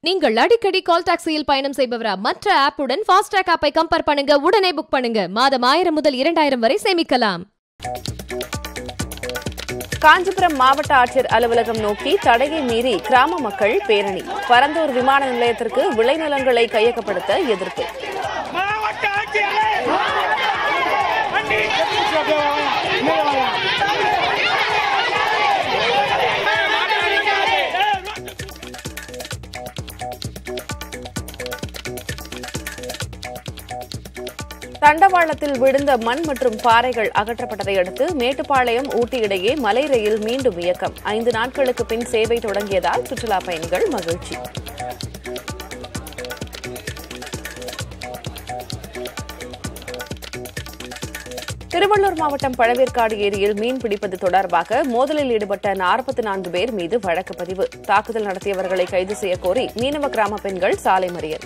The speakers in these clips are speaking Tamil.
நீங்கள் அடிக்கடி கால் டாக்ஸியில் பயணம் செய்பவரா மற்ற ஆப்புடன் ஃபாஸ்டாக் ஆப்பை கம்பேர் பண்ணுங்க உடனே புக் பண்ணுங்க மாதம் ஆயிரம் முதல் இரண்டாயிரம் வரை சேமிக்கலாம் காஞ்சிபுரம் மாவட்ட ஆட்சியர் அலுவலகம் நோக்கி தடையை மீறி கிராம மக்கள் பேரணி பரந்தூர் விமான நிலையத்திற்கு விளைநிலங்களை கையகப்படுத்த எதிர்ப்பு மாவட்ட ஆட்சியரே வண்டி தண்டவாளத்தில் விழுந்த மண் மற்றும் பாறைகள் அகற்றப்பட்டதை அடுத்து மேட்டுப்பாளையம் ஊட்டி இடையே மலை ரயில் மீண்டும் இயக்கம் ஐந்து நாட்களுக்கு பின் சேவை தொடங்கியதால் சுற்றுலா பயணிகள் மகிழ்ச்சி திருவள்ளூர் மாவட்டம் பழவேற்காடு ஏரியில் மீன் பிடிப்பது தொடர்பாக மோதலில் ஈடுபட்ட நாற்பத்தி நான்கு பேர் மீது வழக்கு பதிவு தாக்குதல் நடத்தியவர்களை கைது செய்ய கோரி மீனவ கிராம பெண்கள் சாலை மறியல்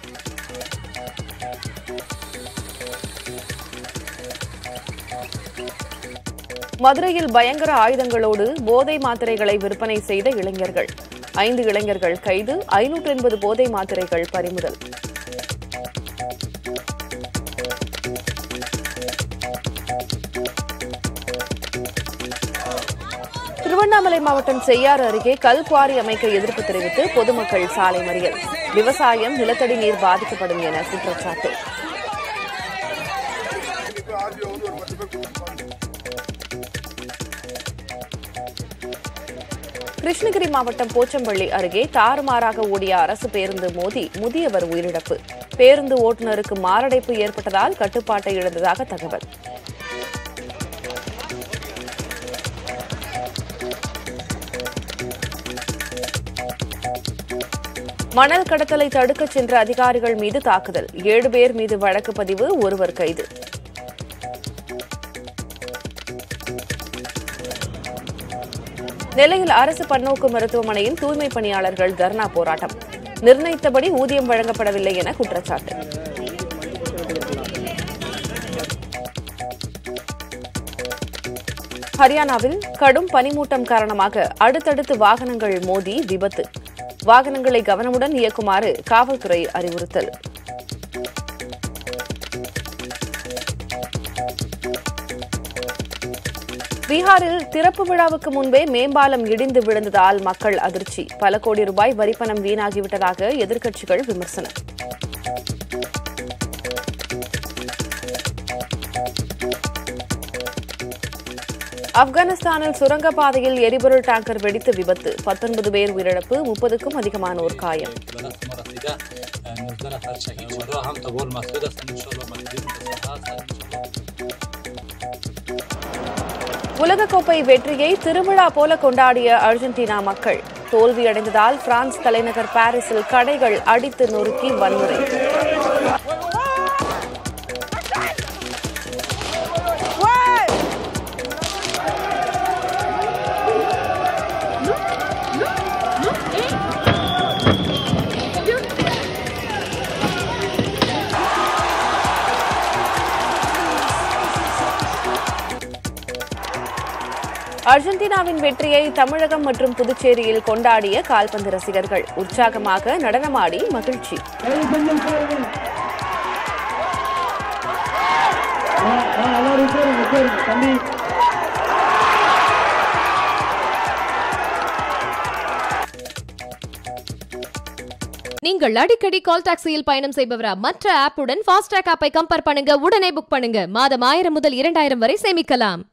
மதுரையில் பயங்கர ஆயுதங்களோடு போதை மாத்திரைகளை விற்பனை செய்த இளைஞர்கள் ஐந்து இளைஞர்கள் கைது ஐநூற்று எண்பது போதை மாத்திரைகள் பறிமுதல் திருவண்ணாமலை மாவட்டம் செய்யாறு அருகே கல் குவாரி அமைக்க எதிர்ப்பு தெரிவித்து பொதுமக்கள் சாலை மறியல் விவசாயம் நிலத்தடி நீர் பாதிக்கப்படும் என குற்றச்சாட்டு கிருஷ்ணகிரி மாவட்டம் போச்சம்பள்ளி அருகே தாறுமாறாக ஓடிய அரசு பேருந்து மோதி முதியவர் உயிரிழப்பு பேருந்து ஓட்டுநருக்கு மாரடைப்பு ஏற்பட்டதால் கட்டுப்பாட்டை இழந்ததாக தகவல் மணல் கடத்தலை தடுக்கச் சென்ற அதிகாரிகள் மீது தாக்குதல் ஏழு பேர் மீது வழக்கு பதிவு ஒருவர் கைது நெல்லையில் அரசு பன்னோக்கு மருத்துவமனையில் தூய்மை பணியாளர்கள் தர்ணா போராட்டம் நிர்ணயித்தபடி ஊதியம் வழங்கப்படவில்லை என குற்றச்சாட்டு ஹரியானாவில் கடும் பனிமூட்டம் காரணமாக அடுத்தடுத்து வாகனங்கள் மோதி விபத்து வாகனங்களை கவனமுடன் இயக்குமாறு காவல்துறை அறிவுறுத்தல் பீகாரில் திறப்பு விழாவுக்கு முன்பே மேம்பாலம் இடிந்து விழுந்ததால் மக்கள் அதிர்ச்சி பல கோடி ரூபாய் வரிப்பணம் வீணாகிவிட்டதாக எதிர்க்கட்சிகள் விமர்சனம் ஆப்கானிஸ்தானில் சுரங்கப்பாதையில் எரிபொருள் டேங்கர் வெடித்து விபத்து பத்தொன்பது பேர் உயிரிழப்பு முப்பதுக்கும் அதிகமானோர் காயம் بلد مرتده نزدن هر شهید شده هم تبول مسعود هستن انشالله مجدین هستن உலகக்கோப்பை வெற்றியை திருவிழா போல கொண்டாடிய அர்ஜென்டினா மக்கள் தோல்வியடைந்ததால் பிரான்ஸ் தலைநகர் பாரிஸில் கடைகள் அடித்து நொறுக்கி வன்முறை அர்ஜென்டினாவின் வெற்றியை தமிழகம் மற்றும் புதுச்சேரியில் கொண்டாடிய கால்பந்து ரசிகர்கள் உற்சாகமாக நடனமாடி மகிழ்ச்சி நீங்கள் அடிக்கடி கால் டாக்ஸியில் பயணம் செய்பவரா மற்ற ஆப்புடன் ஃபாஸ்டாக் ஆப்பை கம்பேர் பண்ணுங்க உடனே புக் பண்ணுங்க மாதம் ஆயிரம் முதல் இரண்டாயிரம் வரை சேமிக்கலாம்